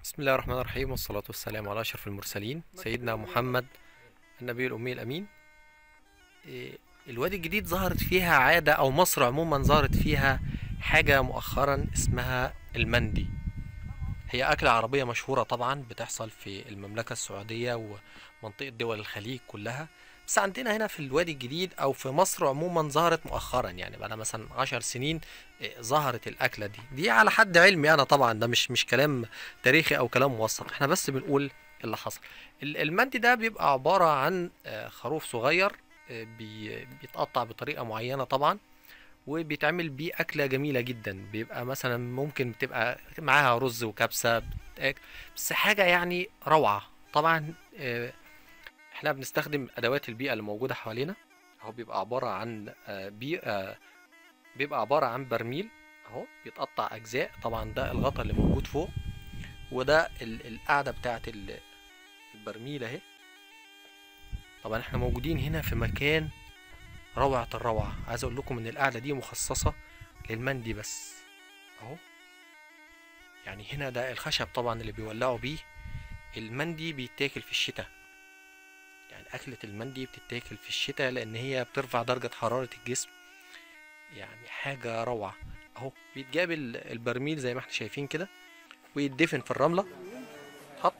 بسم الله الرحمن الرحيم والصلاة والسلام على أشرف المرسلين سيدنا محمد النبي الأمي الأمين إيه، الوادي الجديد ظهرت فيها عادة أو مصر عموما ظهرت فيها حاجة مؤخرا اسمها المندي هي أكلة عربية مشهورة طبعا بتحصل في المملكة السعودية ومنطقة دول الخليج كلها بس عندنا هنا في الوادي الجديد أو في مصر عموما ظهرت مؤخرا يعني بقى مثلا عشر سنين إيه، ظهرت الأكلة دي دي على حد علمي أنا طبعا ده مش مش كلام تاريخي او كلام موثق احنا بس بنقول اللي حصل ال- المندي ده بيبقى عبارة عن آه، خروف صغير آه، بي- بيتقطع بطريقة معينة طبعا وبيتعمل بيه أكلة جميلة جدا بيبقى مثلا ممكن بتبقى معاها رز وكبسة بتاك- بس حاجة يعني روعة طبعا آه، احنا بنستخدم أدوات البيئة اللي موجودة حوالينا هو بيبقى عبارة عن آه، بيئة بيبقى عبارة عن برميل اهو بيتقطع أجزاء طبعا ده الغطا اللي موجود فوق وده ال- القاعدة بتاعت ال- البرميل اهي طبعا احنا موجودين هنا في مكان روعة الروعة عايز اقول لكم ان القعدة دي مخصصة للمندي بس اهو يعني هنا ده الخشب طبعا اللي بيولعوا بيه المندي بيتاكل في الشتاء يعني أكلة المندي بتتاكل في الشتاء لأن هي بترفع درجة حرارة الجسم يعني حاجة روعة اهو بيتجاب ال- البرميل زي ما احنا شايفين كده ويدفن في الرملة حط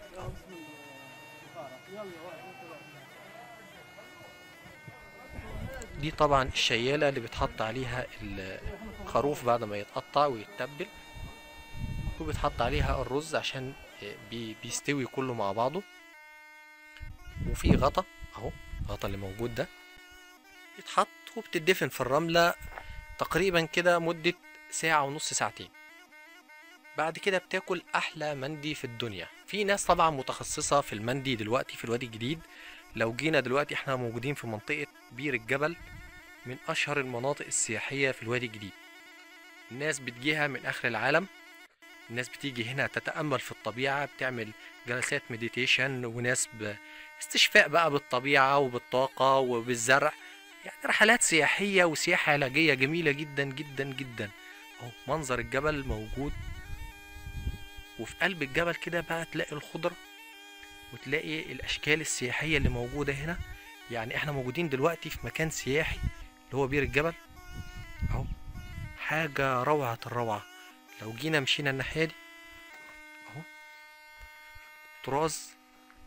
دي طبعا الشيالة اللي بيتحط عليها الخروف بعد ما يتقطع ويتبل وبيتحط عليها الرز عشان بي بيستوي كله مع بعضه وفي غطا اهو الغطا اللي موجود ده يتحط وبتدفن في الرملة تقريبا كده مدة ساعة ونص ساعتين بعد كده بتاكل أحلى مندي في الدنيا في ناس طبعا متخصصة في المندي دلوقتي في الوادي الجديد لو جينا دلوقتي احنا موجودين في منطقة بير الجبل من أشهر المناطق السياحية في الوادي الجديد الناس بتجيها من آخر العالم الناس بتيجي هنا تتأمل في الطبيعة بتعمل جلسات مديتيشن وناس باستشفاء بقى بالطبيعة وبالطاقة وبالزرع يعني رحلات سياحية وسياحة علاجية جميلة جدا جدا جدا اهو منظر الجبل موجود وفي قلب الجبل كده بقى تلاقي الخضرة وتلاقي الأشكال السياحية اللي موجودة هنا يعني احنا موجودين دلوقتي في مكان سياحي اللي هو بير الجبل اهو حاجة روعة الروعة لو جينا مشينا الناحية دي اهو طراز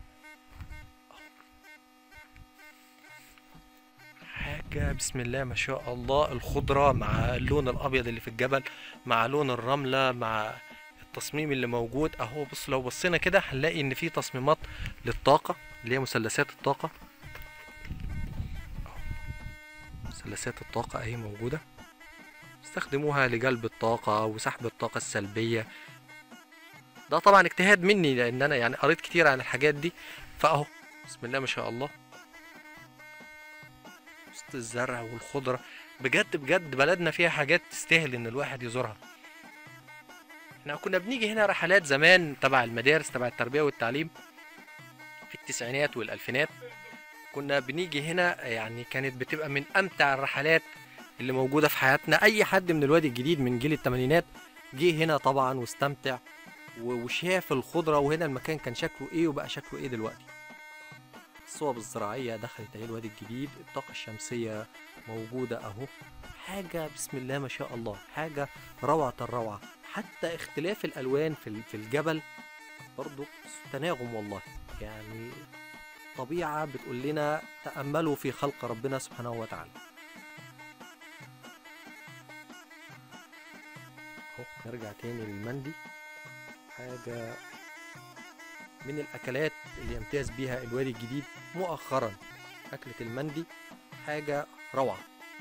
حاجة بسم الله ما شاء الله الخضرة مع اللون الأبيض اللي في الجبل مع لون الرملة مع التصميم اللي موجود أهو بص لو بصينا كده هنلاقي إن في تصميمات للطاقة اللي هي مثلثات الطاقة أهو. مثلثات الطاقة أهي موجودة استخدموها لجلب الطاقة وسحب الطاقة السلبية ده طبعا اجتهاد مني لأن أنا يعني قريت كتير عن الحاجات دي فأهو بسم الله ما شاء الله وسط الزرع والخضرة بجد بجد بلدنا فيها حاجات تستاهل ان الواحد يزورها احنا كنا بنيجي هنا رحلات زمان تبع المدارس تبع التربية والتعليم في التسعينات والألفينات كنا بنيجي هنا يعني كانت بتبقى من أمتع الرحلات اللي موجودة في حياتنا أي حد من الوادي الجديد من جيل التمانينات جه هنا طبعا واستمتع و- وشاف الخضرة وهنا المكان كان شكله ايه وبقى شكله ايه دلوقتي الصوب الزراعية دخلت اهي الوادي الجديد الطاقة الشمسية موجودة اهو حاجة بسم الله ما شاء الله حاجة روعة الروعة حتى اختلاف الألوان في ال- في الجبل برضو تناغم والله يعني طبيعة بتقول لنا تأملوا في خلق ربنا سبحانه وتعالى اهو نرجع تاني للمندي حاجة من الأكلات اللي يمتاز بيها الوادي الجديد مؤخرا أكلة المندي حاجة روعة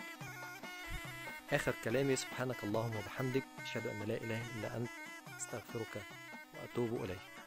آخر كلامي سبحانك اللهم وبحمدك أشهد أن لا إله إلا أنت أستغفرك وأتوب إليك